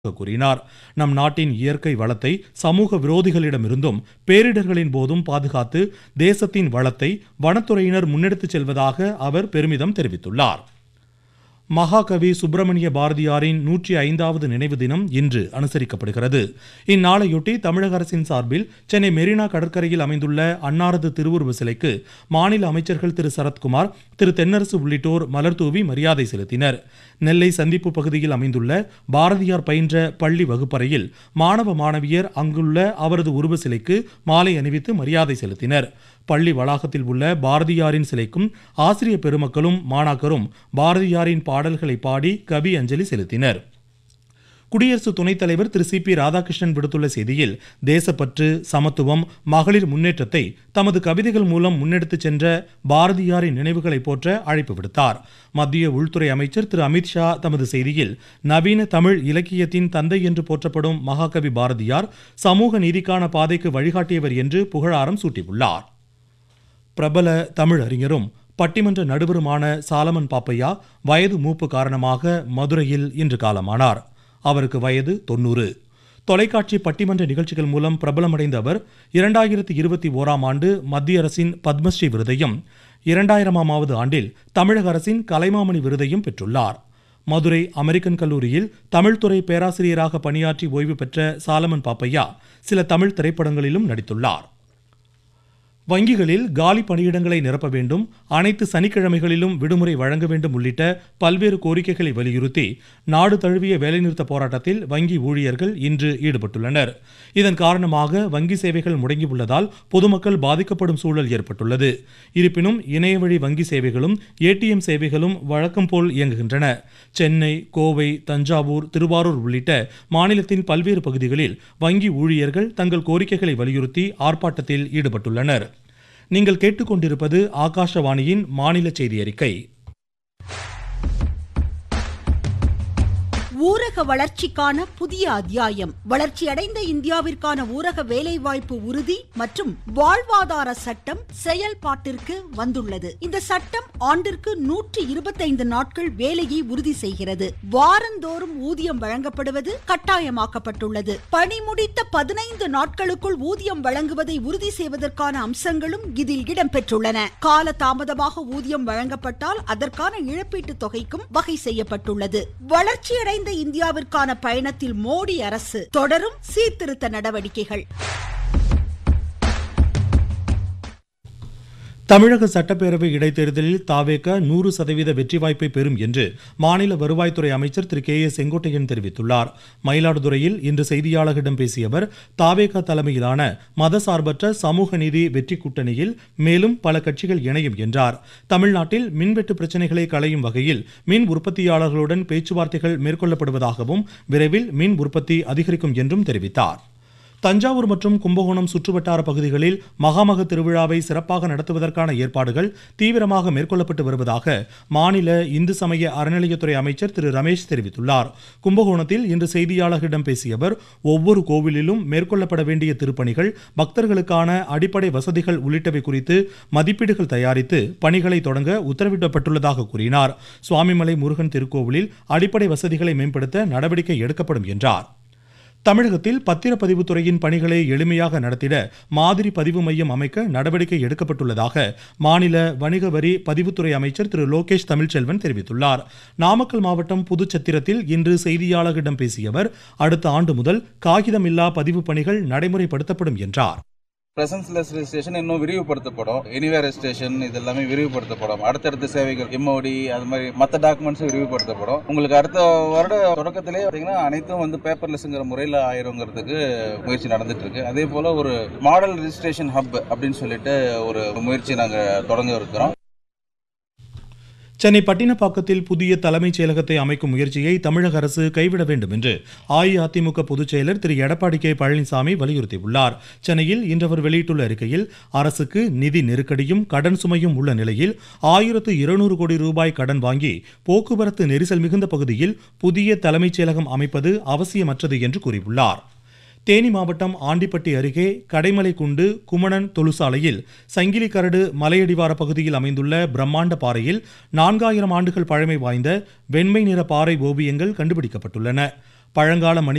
கூறினார் நம் நாட்டின் இயற்கை வளத்தை சமூக விரோதிகளிடமிருந்தும் பேரிடர்களின் போதும் பாதுகாத்து தேசத்தின் வளத்தை வனத்துறையினர் முன்னெடுத்துச் செல்வதாக அவர் பெருமிதம் தெரிவித்துள்ளார் மகாகவி சுப்பிரமணிய பாரதியாரின் நூற்றி ஐந்தாவது நினைவு தினம் இன்று அனுசரிக்கப்படுகிறது இந்நாளையொட்டி தமிழக அரசின் சார்பில் சென்னை மெரினா கடற்கரையில் அமைந்துள்ள அன்னாரது திருவுருவ சிலைக்கு மாநில அமைச்சர்கள் திரு சரத்குமார் திரு தென்னரசு உள்ளிட்டோர் மலர்தூவி மரியாதை செலுத்தினர் நெல்லை சந்திப்பு பகுதியில் அமைந்துள்ள பாரதியார் பயின்ற பள்ளி வகுப்பறையில் மாணவ மாணவியர் அங்குள்ள அவரது உருவ சிலைக்கு மாலை அணிவித்து மரியாதை செலுத்தினர் பள்ளி வளாகத்தில் உள்ள பாரதியாரின் சிலைக்கும் ஆசிரிய பெருமக்களும் மாணாக்கரும் பாரதியாரின் பாடல்களை பாடி கவி அஞ்சலி செலுத்தினர் குடியரசு துணைத் தலைவர் திரு சி பி ராதாகிருஷ்ணன் விடுத்துள்ள செய்தியில் தேசப்பற்று சமத்துவம் மகளிர் முன்னேற்றத்தை தமது கவிதைகள் மூலம் முன்னெடுத்துச் சென்ற பாரதியாரின் நினைவுகளை போற்ற அழைப்பு விடுத்தார் மத்திய உள்துறை அமைச்சர் திரு அமித்ஷா தமது செய்தியில் நவீன தமிழ் இலக்கியத்தின் தந்தை என்று போற்றப்படும் மகாகவி பாரதியார் சமூக நீதிக்கான பாதைக்கு வழிகாட்டியவர் என்று புகழாரம் சூட்டியுள்ளார் பிரபல தமிழ் அறிஞரும் பட்டிமன்ற நடுவருமான சாலமன் பாப்பையா வயது மூப்பு காரணமாக மதுரையில் இன்று காலமானார் அவருக்கு வயது தொன்னூறு தொலைக்காட்சி பட்டிமன்ற நிகழ்ச்சிகள் மூலம் பிரபலமடைந்த அவர் இரண்டாயிரத்தி இருபத்தி ஓராம் ஆண்டு மத்திய அரசின் பத்மஸ்ரீ விருதையும் இரண்டாயிரமாவது ஆண்டில் தமிழக அரசின் கலைமாமணி விருதையும் பெற்றுள்ளார் மதுரை அமெரிக்கன் கல்லூரியில் தமிழ்துறை பேராசிரியராக பணியாற்றி ஓய்வு பெற்ற சாலமன் பாப்பையா சில தமிழ் திரைப்படங்களிலும் நடித்துள்ளார் வங்கிகளில் காலி பணியிடங்களை நிரப்ப வேண்டும் அனைத்து சனிக்கிழமைகளிலும் விடுமுறை வழங்க வேண்டும் உள்ளிட்ட பல்வேறு கோரிக்கைகளை வலியுறுத்தி நாடு தழுவிய வேலைநிறுத்த போராட்டத்தில் வங்கி ஊழியர்கள் இன்று ஈடுபட்டுள்ளனர் இதன் காரணமாக வங்கி சேவைகள் முடங்கியுள்ளதால் பொதுமக்கள் பாதிக்கப்படும் சூழல் ஏற்பட்டுள்ளது இருப்பினும் இணையவழி வங்கி சேவைகளும் ஏடிஎம் சேவைகளும் வழக்கம் போல் இயங்குகின்றன சென்னை கோவை தஞ்சாவூர் திருவாரூர் உள்ளிட்ட மாநிலத்தின் பல்வேறு பகுதிகளில் வங்கி ஊழியர்கள் தங்கள் கோரிக்கைகளை வலியுறுத்தி ஆர்ப்பாட்டத்தில் ஈடுபட்டுள்ளனர் நீங்கள் கேட்டுக்கொண்டிருப்பது ஆகாஷவாணியின் மாநில செய்தி அறிக்கை ஊரக வளர்ச்சிக்கான புதிய அத்தியாயம் வளர்ச்சியடைந்த இந்தியாவிற்கான ஊரக வேலைவாய்ப்பு உறுதி மற்றும் வாழ்வாதார சட்டம் செயல்பாட்டிற்கு வந்துள்ளது இந்த சட்டம் ஆண்டிற்கு நூற்றி இருபத்தைந்து நாட்கள் வேலையை உறுதி செய்கிறது வாரந்தோறும் ஊதியம் வழங்கப்படுவது கட்டாயமாக்கப்பட்டுள்ளது பணி முடித்த பதினைந்து நாட்களுக்குள் ஊதியம் வழங்குவதை உறுதி செய்வதற்கான அம்சங்களும் இதில் இடம்பெற்றுள்ளன கால தாமதமாக ஊதியம் வழங்கப்பட்டால் அதற்கான இழப்பீட்டுத் தொகைக்கும் வகை செய்யப்பட்டுள்ளது வளர்ச்சியடைந்த இந்தியாவிற்கான பயணத்தில் மோடி அரசு தொடரும் சீர்திருத்த நடவடிக்கைகள் தமிழக சட்டப்பேரவை இடைத்தேர்தலில் தாவேக நூறு சதவீத வெற்றி வாய்ப்பை பெறும் என்று மாநில வருவாய்த்துறை அமைச்சர் திரு கே ஏ செங்கோட்டையன் தெரிவித்துள்ளார் மயிலாடுதுறையில் இன்று செய்தியாளர்களிடம் பேசிய அவர் தாவேக தலைமையிலான மதசார்பற்ற சமூக நீதி வெற்றி கூட்டணியில் மேலும் பல கட்சிகள் இணையும் என்றார் தமிழ்நாட்டில் மின்வெட்டு பிரச்சினைகளை களையும் வகையில் மின் உற்பத்தியாளர்களுடன் பேச்சுவார்த்தைகள் மேற்கொள்ளப்படுவதாகவும் விரைவில் மின் உற்பத்தி அதிகரிக்கும் என்றும் தெரிவித்தார் தஞ்சாவூர் மற்றும் கும்பகோணம் சுற்றுவட்டார பகுதிகளில் மகாமக திருவிழாவை சிறப்பாக நடத்துவதற்கான ஏற்பாடுகள் தீவிரமாக மேற்கொள்ளப்பட்டு வருவதாக மாநில இந்து சமய அறநிலையத்துறை அமைச்சர் திரு ரமேஷ் தெரிவித்துள்ளார் கும்பகோணத்தில் இன்று செய்தியாளர்களிடம் பேசிய அவர் ஒவ்வொரு கோவிலிலும் மேற்கொள்ளப்பட வேண்டிய திருப்பணிகள் பக்தர்களுக்கான அடிப்படை வசதிகள் உள்ளிட்டவை குறித்து மதிப்பீடுகள் தயாரித்து பணிகளை தொடங்க உத்தரவிடப்பட்டுள்ளதாக கூறினார் சுவாமிமலை முருகன் திருக்கோவிலில் அடிப்படை வசதிகளை மேம்படுத்த நடவடிக்கை எடுக்கப்படும் என்றார் தமிழகத்தில் பத்திரப்பதிவு துறையின் பணிகளை எளிமையாக நடத்திட மாதிரி பதிவு மையம் அமைக்க நடவடிக்கை எடுக்கப்பட்டுள்ளதாக மாநில வணிக வரி பதிவுத்துறை அமைச்சர் திரு லோகேஷ் தமிழ்ச்செல்வன் தெரிவித்துள்ளார் நாமக்கல் மாவட்டம் புதுச்சத்திரத்தில் இன்று செய்தியாளர்களிடம் பேசிய அவர் அடுத்த ஆண்டு முதல் காகிதமில்லா பதிவு பணிகள் நடைமுறைப்படுத்தப்படும் என்றார் பிரசன்ஸ்லெஸ் ரெஜிஸ்ட்ரேஷன் இன்னும் விரிவுபடுத்தப்படும் எனிவேர் ரெஜிஸ்ட்ரேஷன் இது எல்லாமே விரிவுபடுத்தப்படும் அடுத்தடுத்த சேவைகள் எம்ஓடி அது மாதிரி மற்ற டாக்குமெண்ட்ஸும் விரிவுபடுத்தப்படும் உங்களுக்கு அடுத்த வருட தொடக்கத்திலே பார்த்தீங்கன்னா அனைத்தும் வந்து பேப்பர்லெஸ்ங்கிற முறையில் ஆயிருங்கிறதுக்கு முயற்சி நடந்துட்டு இருக்கு அதே போல ஒரு மாடல் ரெஜிஸ்ட்ரேஷன் ஹப் அப்படின்னு சொல்லிட்டு ஒரு முயற்சி நாங்கள் தொடங்க இருக்கிறோம் சென்னை பட்டினப்பாக்கத்தில் புதிய தலைமைச் செயலகத்தை அமைக்கும் முயற்சியை தமிழக அரசு கைவிட வேண்டும் என்று அஇஅதிமுக பொதுச் செயலர் திரு எடப்பாடி கே பழனிசாமி வலியுறுத்தியுள்ளார் சென்னையில் இன்று அவர் வெளியிட்டுள்ள அறிக்கையில் அரசுக்கு நிதி நெருக்கடியும் கடன் சுமையும் உள்ள நிலையில் ஆயிரத்து இருநூறு கோடி ரூபாய் கடன் வாங்கி போக்குவரத்து நெரிசல் மிகுந்த பகுதியில் புதிய தலைமைச் செயலகம் அமைப்பது அவசியமற்றது என்று கூறியுள்ளார் தேனி மாவட்டம் ஆண்டிப்பட்டி அருகே கடைமலைக்குண்டு குமணன் தொழுசாலையில் சங்கிலி கரடு மலையடிவார பகுதியில் அமைந்துள்ள பிரம்மாண்ட பாறையில் நான்காயிரம் ஆண்டுகள் பழமை வாய்ந்த வெண்மை நிற பாறை ஓவியங்கள் கண்டுபிடிக்கப்பட்டுள்ளன பழங்கால மணி